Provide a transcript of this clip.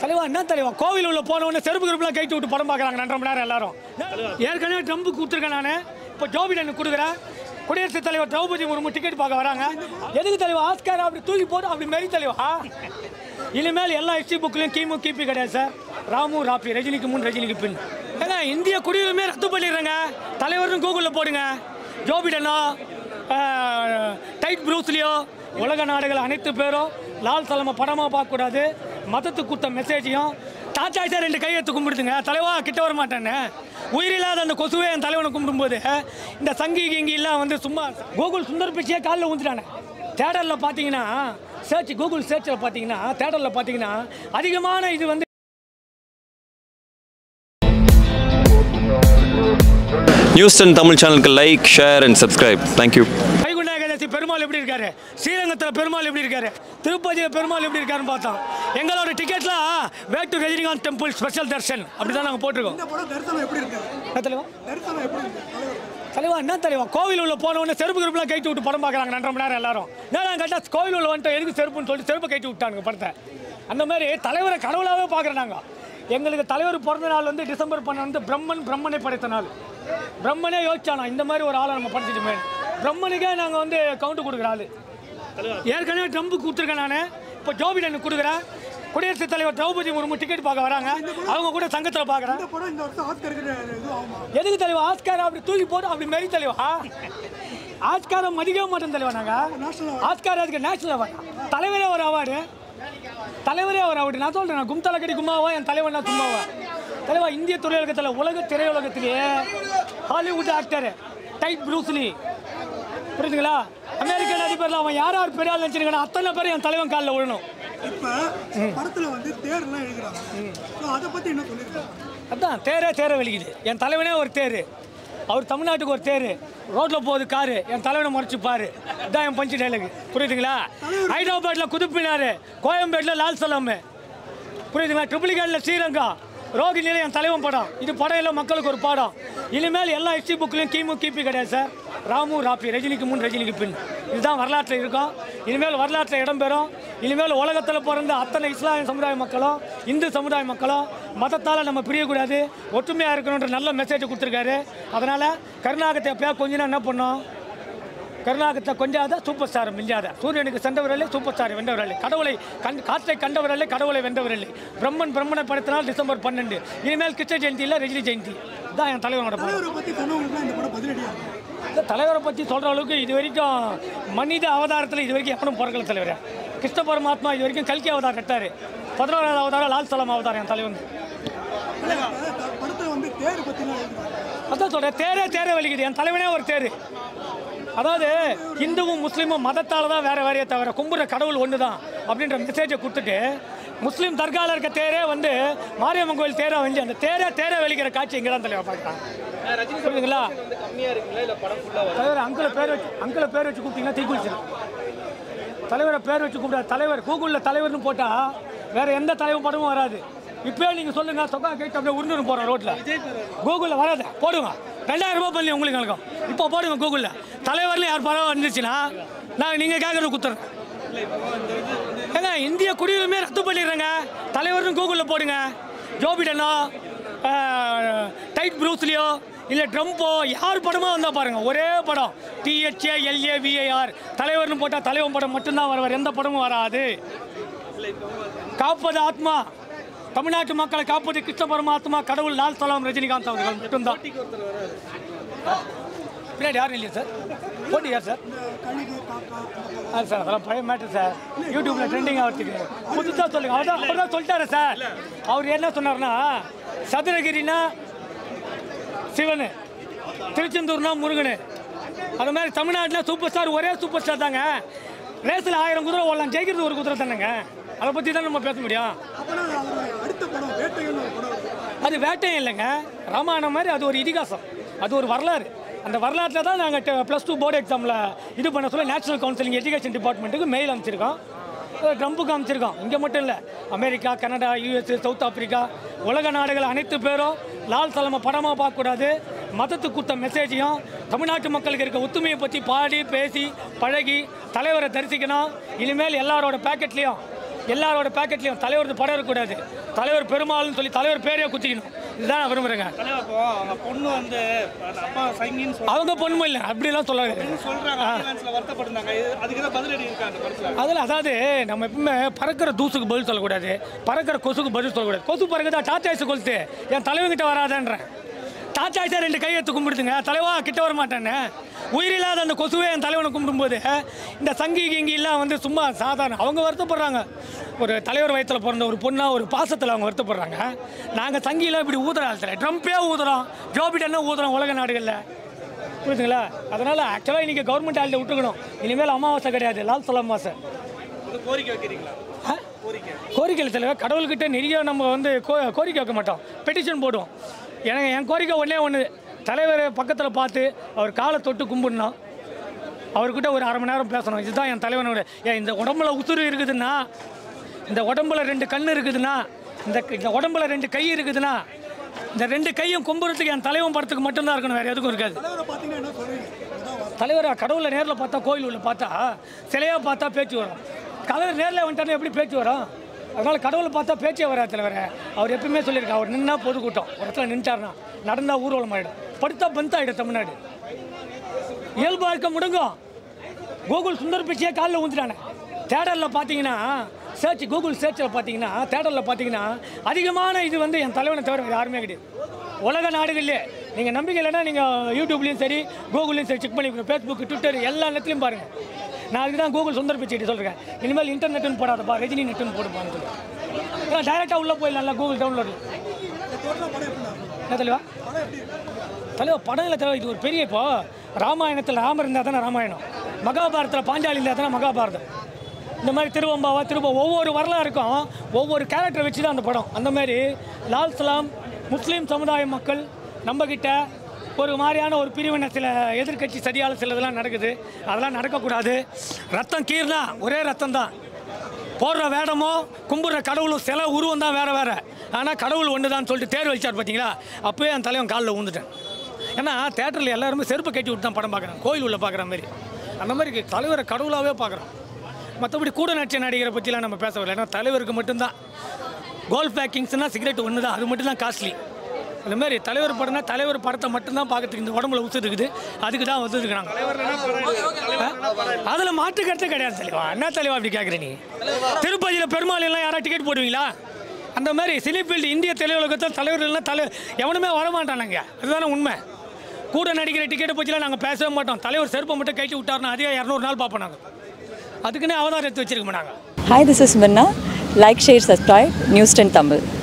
தலைவா என்ன தலைவா கோவில் உள்ள போன உடனே செருப்பு கிருப்புலாம் கைட்டு விட்டு படம் பார்க்குறாங்க ரெண்டரை மணி நேரம் எல்லாரும் ஏற்கனவே ட்ரம்ப் கொடுத்துருக்கேன் நான் இப்போ ஜோ பிடன் கொடுக்குறேன் குடியரசுத் தலைவர் திரௌபதி முர்மு டிக்கெட் பார்க்க வராங்க எதுக்கு தலைவா ஆஸ்கார் அப்படி தூக்கி போட்டு அப்படி மாரி தலைவா இனிமேல் எல்லா ஹிஸ்ட்ரி புக்லையும் கிமு கிபி கிடையாது சார் ராமு ராபி ரஜினிக்கு முன் ரஜினிக்கு பின் ஏங்க இந்திய குடியுரிமையை ரத்து பண்ணிடுறேங்க தலைவர்னு கூகுளில் போடுங்க ஜோ பிடனோ ஆஹ், டைட் ப்ரூஸ்லியோ உலக நாடுகள் அனைத்து பேரும் லால் சலமை படமாக பார்க்கக்கூடாது மதத்துக்கு கொடுத்த மெசேஜையும் தாத்தா சார் ரெண்டு கையெழுத்து கும்பிடுதுங்க தலைவா கிட்ட வர மாட்டேன்னு உயிரில்லாத அந்த கொசுவே என் தலைவனை கும்பிடும்போது இந்த சங்கி கிங்கி எல்லாம் வந்து சும்மா கூகுள் சுந்தர் பிச்சையே காலில் ஊந்துட்டானே தேடரில் பார்த்தீங்கன்னா சர்ச் கூகுள் சர்ச்சில் பார்த்தீங்கன்னா தேடரில் பார்த்தீங்கன்னா அதிகமான இது வந்து நியூஸ் டென் தமிழ் சேனலுக்கு like share and subscribe thank you Vaikunta Ekadasi Perumal எப்படி இருக்காரு ஸ்ரீரங்கத்தில் பெருமாள் எப்படி இருக்காரு திருப்பதியில் பெருமாள் எப்படி இருக்காருன்னு பார்த்தோம் எங்களோட டிக்கெட்லாம் way to Rajinikanth temple special darshan அப்படி தான் நாங்கள் போட்டிருக்கோம் இந்த படம் தரிசனம் எப்படி இருக்கு என்ன தலைவா தரிசனம் எப்படி இருக்கு தலைவர் தலைவா என்ன தலைவா கோவில் உள்ள போன உடனே செருப்பு கிருப்புலாம் கைட்டு விட்டு படம் பார்க்குறாங்க ரெண்டரை மணி நேரம் எல்லாரும் நான் கேட்டால் கோவில் உள்ள வந்துட்டு எதுக்கு செருப்புன்னு சொல்லிட்டு செருப்பை கைட்டு விட்டானுங்க படத்தை அந்த மாதிரி தலைவரை கடவுளாகவே பார்க்குறேன் நாங்கள் எங்களுக்கு தலைவர் பிறந்த நாள் வந்து டிசம்பர் பன்னெண்டு பிரம்மன் பிரம்மனை படைத்த நாள் பிரம்மனே யோசிச்சானா இந்த மாதிரி ஒரு ஆளை நம்ம படைச்சிட்டுமே பிரம்மனுக்கே நாங்கள் வந்து கவுண்ட் கொடுக்குற ஆள் ஏற்கனவே ட்ரம்ப் கொடுத்துருக்கேன் நான் இப்போ ஜோ பிடன் கொடுக்குறேன் குடியரசுத் தலைவர் திரௌபதி முர்மு டிக்கெட் பார்க்க வராங்க அவங்க கூட சங்கத்தில் பார்க்குறேன் இந்த படம் இந்த வருஷம் ஆஸ்கருக்கு இது ஆகுமா எதுக்கு தலைவா ஆஸ்கார் அப்படி தூக்கி போட்டு அப்படி மாரி தலைவா ஆஸ்காரை மதிக்கவே மாட்டோம் தலைவா நாங்க National ஆஸ்கார் அதுக்கு நேஷனல் அவார்டு தலைவரே ஒரு அவார்டு தலைவரே ஒரு அவார்டு நான் சொல்றேன் நான் கும்தலை கடி கும்மாவா என் தலைவன் நான் சும்மாவா தலைவா இந்திய திரையுலகத்தில் உலக திரையுலகத்திலேயே ஹாலிவுட் ஆக்டர் டைட் ப்ரூஸ்லி புரியுதுங்களா அமெரிக்க நடிகர்ல அவன் யார் யார் பெரிய ஆள் நினச்சிருக்கானோ அத்தனை பேர் என் தலைவன் காலில் விழணும் இப்ப படத்துல வந்து தேர்லாம் எழுதுறாங்க ஸோ அதை பத்தி என்ன சொல்லியிருக்காங்க அதான் தேரே தேரை வெளிக்குது என் தலைவனே ஒரு தேர் அவர் தமிழ்நாட்டுக்கு ஒரு தேர் ரோட்டில் போகுது காரு என் தலைவனை முறைச்சு பாரு இதான் என் பஞ்சு டைலாக் புரியுதுங்களா ஹைதராபாத்தில் குதுப்பினார் கோயம்பேட்டில் லால் சலாம் புரியுதுங்களா ட்ரிபிளிகேட்டில் ஸ்ரீரங்கம் ரோகிணியில் என் தலைவன் படம் இது படம் இல்லை மக்களுக்கு ஒரு பாடம் இனிமேல் எல்லா ஹிஸ்ட்ரி புக்லையும் கிமு கிபி கிடையாது சார் ராமு ராபி ரஜினிக்கு முன் ரஜினிக்கு பின் இதுதான் வரலாற்றில் இருக்கும் இனிமேல் வரலாற்றில் இடம்பெறும் இனிமேல் உலகத்தில் பிறந்த அத்தனை இஸ்லாமிய சமுதாய மக்களும் இந்து சமுதாய மக்களும் மதத்தால் நம்ம பிரியக்கூடாது ஒற்றுமையாக இருக்கணுன்ற நல்ல மெசேஜ் கொடுத்துருக்காரு அதனால் கருணாகத்தை எப்பயா கொஞ்ச நேரம் என்ன பண்ணோம் கருணாகத்தை கொஞ்சாத சூப்பர் ஸ்டார் மிஞ்சாத சூரியனுக்கு சென்றவரல்லே சூப்பர் ஸ்டார் வென்றவரல்லே கடவுளை கண் காற்றை கண்டவரல்லே கடவுளை வென்றவரல்லே பிரம்மன் பிரம்மனை படைத்தனால் டிசம்பர் பன்னெண்டு இனிமேல் கிருஷ்ண ஜெயந்தி இல்லை ரஜினி ஜெயந்தி இதான் என் தலைவனோட படம் தலைவரை பத்தி சொன்னவங்களுக்கு இந்த படம் பதிலடி ஆகும் இந்த தலைவரை பற்றி சொல்கிற அளவுக்கு இது வரைக்கும் மனித அவதாரத்தில் இது வரைக்கும் எவனும் பிறக்கல தலைவர் கிருஷ்ண பரமாத்மா இது வரைக்கும் கல்கி அவதாரம் கட்டாரு பதினோராவது அவதாரம் லால் சலாம் அவதாரம் என் தலைவன் தலைவர், த- படத்துல வந்து தேர் பத்திலாம் எழுதுறாங்க அதான் சொல்கிறேன் தேரே தேரே வலிக்குது என் தலைவனே ஒரு தேர் அதாவது இந்துவும் முஸ்லீமும் மதத்தால் தான் வேற வேறையே தவிர கும்பிட்ற கடவுள் ஒன்று தான் அப்படின்ற மெசேஜை கொடுத்துட்டு முஸ்லீம் தர்காவில் இருக்க தேரே வந்து மாரியம்மன் கோயில் தேரா வந்து அந்த தேரே தேரே வெளிக்கிற காட்சி இங்கே தான் தலைவர் பார்க்குறாங்க புரியுதுங்களா தலைவர் அங்கிளை பேர் வச்சு அங்கிளை பேர் வச்சு கூப்பிட்டீங்கன்னா தீக்குளிச்சிடும் தலைவரை பேர் வச்சு கூப்பிட தலைவர் கூகுளில் தலைவர்னு போட்டால் வேற எந்த தலைவர் படமும் வராது இப்போயே நீங்கள் சொல்லுங்க சொக்கா கேட்டு அப்படியே உருண்டு போகிறோம் ரோட்டில் கூகுளில் வராது போடுங்க ரெண்டாயிரம் ரூபாய் பண்ணி உங்களுக்கு நடக்கும் இப்போ போடுங்க கூகுளில் தலைவர்ல யார் படம் வந்துச்சுன்னா நான் நீங்கள் கேட்குறது குத்துறேன் ஏங்க இந்திய குடியுரிமையை ரத்து பண்ணிடுறேங்க தலைவர்னு கூகுளில் போடுங்க ஜோ பிடனோ ஆஹ், டைட் ப்ரூஸ்லியோ இல்லை ட்ரம்ப்போ யார் படமாக வந்தால் பாருங்கள் ஒரே படம் டிஹெச்ஏ எல்ஏ விஏஆர் தலைவர்னு போட்டால் தலைவன் படம் மட்டும்தான் வருவார் எந்த படமும் வராது காப்பது ஆத்மா தமிழ்நாட்டு மக்களை காப்பது கிருஷ்ண பரமாத்மா கடவுள் லால் சலாம் ரஜினிகாந்த் அவர்கள் மட்டும்தான் பின்னாடி யாரும் இல்லையா சார் போட்டி யார் சார் கழுகு காக்கா ஆ சார் அதெல்லாம் பழைய மேட்டர் சார் யூடியூப்ல ட்ரெண்டிங் ஆகிறதுக்கு புதுசாக சொல்லுங்க அதான் அவர் தான் சொல்லிட்டாரு சார் அவர் என்ன சொன்னார்னா சதுரகிரினா சிவனு திருச்செந்தூர்னா முருகனு அது மாதிரி தமிழ்நாட்டில் சூப்பர் ஸ்டார் ஒரே சூப்பர் ஸ்டார் தாங்க ரேஸில் ஆயிரம் குதிரை ஓடலாம் ஜெயிக்கிறது ஒரு குதிரை தானேங்க அதை பற்றி தான் நம்ம பேச முடியும் அப்பனா அவரோட அடுத்த படம் வேட்டைகள்னு ஒரு படம் இருக்கு. அது வேட்டையும் இல்லைங்க ராமாயணம் மாதிரி அது ஒரு இதிகாசம் அது ஒரு வரலாறு அந்த வரலாற்றில் தான் நாங்கள் ப்ளஸ் டூ போர்டு எக்ஸாமில் இது பண்ண சொல்ல நேஷனல் கவுன்சிலிங் எஜுகேஷன் டிபார்ட்மெண்ட்டுக்கு மெயில் அமைச்சிருக்கோம் ட்ரம்புக்கு அமைச்சிருக்கோம் இங்கே மட்டும் இல்லை அமெரிக்கா கனடா யூஎஸ் சவுத் ஆப்பிரிக்கா உலக நாடுகள் அனைத்து பேரும் லால் சலமை படமாக பார்க்கக்கூடாது மதத்துக்கு கொடுத்த மெசேஜையும் தமிழ்நாட்டு மக்களுக்கு இருக்க ஒத்துமையை பற்றி பாடி பேசி பழகி தலைவரை தரிசிக்கணும் இனிமேல் எல்லாரோட பேக்கெட்லேயும் எல்லாரோட பேக்கெட்லையும் தலைவர் படம் இருக்கக்கூடாது தலைவர் பெருமாள்னு சொல்லி தலைவர் பேரையே குத்திக்கணும் இதுதான் நான் விரும்புகிறேங்க தலைவா இப்போ அவங்க பொண்ணு வந்து அந்த அப்பா சங்கின்னு சொல்லி அவங்க பொண்ணுமே இல்லை அப்படிலாம் சொல்லாது சொல்றாங்க ஆம்புலன்ஸ்ல வருத்தப்படுறாங்க இது- அதுக்கு தான் பதிலடி இருக்கா அந்த படத்துல அதில் அதாவது நம்ம எப்பவுமே பறக்கிற தூசுக்கு பதில் சொல்லக்கூடாது பறக்கிற கொசுக்கு பதில் சொல்லக்கூடாது கொசு பறக்குதா டாச்சாய்ஸ் கொளுத்து என் தலைவன்கிட்ட வராதேன்றேன் டாச்சாய்ஸை ரெண்டு கை எடுத்து கும்பிடுதுங்க தலைவா கிட்ட வர மாட்டேன்னு உயிரில்லாத அந்த கொசுவே என் தலைவனை கும்பிடும்போது இந்த சங்கி கிங்கி எல்லாம் வந்து சும்மா சாதாரண அவங்க வருத்தப்படுறாங்க ஒரு தலைவர் வயத்தில் பிறந்த ஒரு பொண்ணா ஒரு பாசத்தில் அவங்க வருத்தப்படுறாங்க நாங்கள் சங்கிலாம் இப்படி ஊதுற ஆள்ல ட்ரம்ப்பே ஊதுறோம் ஜோ பிடனே ஊதுறோம் உலக நாடுகளில் புரியுதுங்களா அதனால் ஆக்சுவலாக இன்றைக்கி கவர்மெண்ட் ஆள்கிட்ட விட்டுக்கணும் இனிமேல் அமாவாசை கிடையாது லால் சலாம் அமாவாசை இது கோரிக்கை வைக்கிறீங்களா ஆ? கோரிக்கை தலைவர் கடவுள்கிட்ட நிறைய நம்ம வந்து கோ கோரிக்கை வைக்க மாட்டோம் பெட்டிஷன் போடுவோம் எனக்கு என் கோரிக்கை ஒன்றே ஒன்று தலைவர் பக்கத்தில் பார்த்து அவர் காலை தொட்டு கும்பிடணும் அவர்கிட்ட ஒரு அரை மணி நேரம் பேசணும் இதுதான் என் தலைவனோட ஏன் இந்த உடம்புல உசுறு இருக்குதுன்னா இந்த உடம்புல ரெண்டு கண் இருக்குதுன்னா இந்த இந்த உடம்புல ரெண்டு கை இருக்குதுன்னா இந்த ரெண்டு கையும் கும்புறதுக்கு என் தலைவன் படத்துக்கு மட்டும்தான் இருக்கணும் வேறு எதுக்கும் இருக்காது தலைவரை பார்த்தீங்கன்னா என்ன சொல்றீங்க அதான் வா- தலைவரை கடவுளை நேரில் பார்த்தா கோயில் உள்ள பார்த்தா சிலையாக பார்த்தா பேச்சு வரும் தலைவர் நேரில் வந்துட்டானே எப்படி பேச்சு வரும் அதனால் கடவுளை பார்த்தா பேச்சே வராது தலைவரை அவர் எப்பயுமே சொல்லியிருக்காரு அவர் நின்னா பொதுக்கூட்டம் ஒரு இடத்துல நின்ட்டாருன்னா நடந்தா ஊர்வலம் ஆகிடும் படுத்தா பந்த் ஆகிடும் தமிழ்நாடு இயல்பாக இருக்க முடுங்கும் கூகுள் சுந்தர் பிச்சையே காலில் ஊந்துட்டானே தேடரில் பார்த்தீங்கன்னா சர்ச் கூகுள் சர்ச்சில் பார்த்தீங்கன்னா தேடரில் பார்த்தீங்கன்னா அதிகமான இது வந்து என் தலைவனை தவிர வேறு யாருமே கிடையாது உலக நாடுகளிலே நீங்கள் நம்பிக்கை இல்லைன்னா நீங்கள் யூடியூப்லேயும் சரி கூகுள்லையும் சரி செக் பண்ணி ஃபேஸ்புக் ட்விட்டர் எல்லா இடத்துலையும் பாருங்கள் நான் அதுக்கு தான் கூகுள் சுந்தர் பிச்சை சொல்கிறேன் இனிமேல் இன்டர்நெட்டுன்னு போடாதப்பா ரஜினி நெட்டுன்னு போடுப்பான்னு சொல்லி ஏன்னா டைரெக்டாக உள்ளே போயிடலாம்ல கூகுள் டவுன்லோடு டோட்டலாக படம் எப்படி இருக்கும்? என்ன தலைவா படம் எப்படி இருக்கும்? தலைவர் படம் இல்லை தலைவர் இது ஒரு பெரிய இப்போ ராமாயணத்தில் ராமர் இருந்தால் தானே ராமாயணம் மகாபாரதத்தில் பாஞ்சாலி இருந்தால் தானே மகாபாரதம் இந்த மாதிரி திருவம்பாவா திரும்ப ஒவ்வொரு வரலாறுக்கும் ஒவ்வொரு கேரக்டரை வச்சு தான் அந்த படம் அந்த மாதிரி லால் சலாம் முஸ்லீம் சமுதாய மக்கள் நம்மக்கிட்ட ஒரு மாதிரியான ஒரு பிரிவினை சில எதிர்க்கட்சி சரியால சிலதெல்லாம் நடக்குது அதெல்லாம் நடக்கக்கூடாது ரத்தம் கீர்னா ஒரே ரத்தம் தான் போடுற வேடமோ கும்பிட்ற கடவுளும் சில உருவம் தான் வேறு வேறு ஆனால் கடவுள் ஒன்று தான் சொல்லிட்டு தேர் வச்சார் பார்த்தீங்களா அப்போயே அந்த தலைவன் காலில் ஊந்துட்டேன் ஏன்னா தேட்டரில் எல்லாருமே செருப்பு கட்டி விட்டு தான் படம் பார்க்குறேன் கோயில் உள்ள பார்க்குற மாதிரி அந்த மாதிரி தலைவரை கடவுளாகவே பார்க்குறோம் மற்றபடி கூட நடிச்ச நடிகரை பற்றிலாம் நம்ம பேச வரல ஏன்னா தலைவருக்கு மட்டும்தான் கோல்ட் பேக்கிங்ஸ்னா சிகரெட் ஒன்று தான் அது மட்டும் தான் காஸ்ட்லி அந்த மாதிரி தலைவர் படம்னா தலைவர் படத்தை மட்டும்தான் பார்க்கறதுக்கு இந்த உடம்புல உசுறு இருக்குது அதுக்கு தான் வந்துருக்குறாங்க அதில் மாற்று கருத்து கிடையாது தலைவா என்ன தலைவா அப்படி கேட்குற நீ திருப்பதியில் பெருமாள் எல்லாம் யாராவது டிக்கெட் போடுவீங்களா அந்த மாதிரி சினிஃபீல்டு இந்திய திரையுலகத்தில் தலைவர்கள்லாம் தலை எவனுமே வரமாட்டானுங்க அதுதானே உண்மை கூட நடிக்கிற டிக்கெட்டை பற்றிலாம் நாங்கள் பேசவே மாட்டோம் தலைவர் செருப்பை மட்டும் கட்டி விட்டாருன்னா அதே இரநூறு நாள் பார்ப்போம் நாங்கள் அதுக்குன்னே அவதாரம் எடுத்து வச்சிருக்கோம் நாங்கள் Hi, this is Minna. Like, share, subscribe, News 10 Tamil.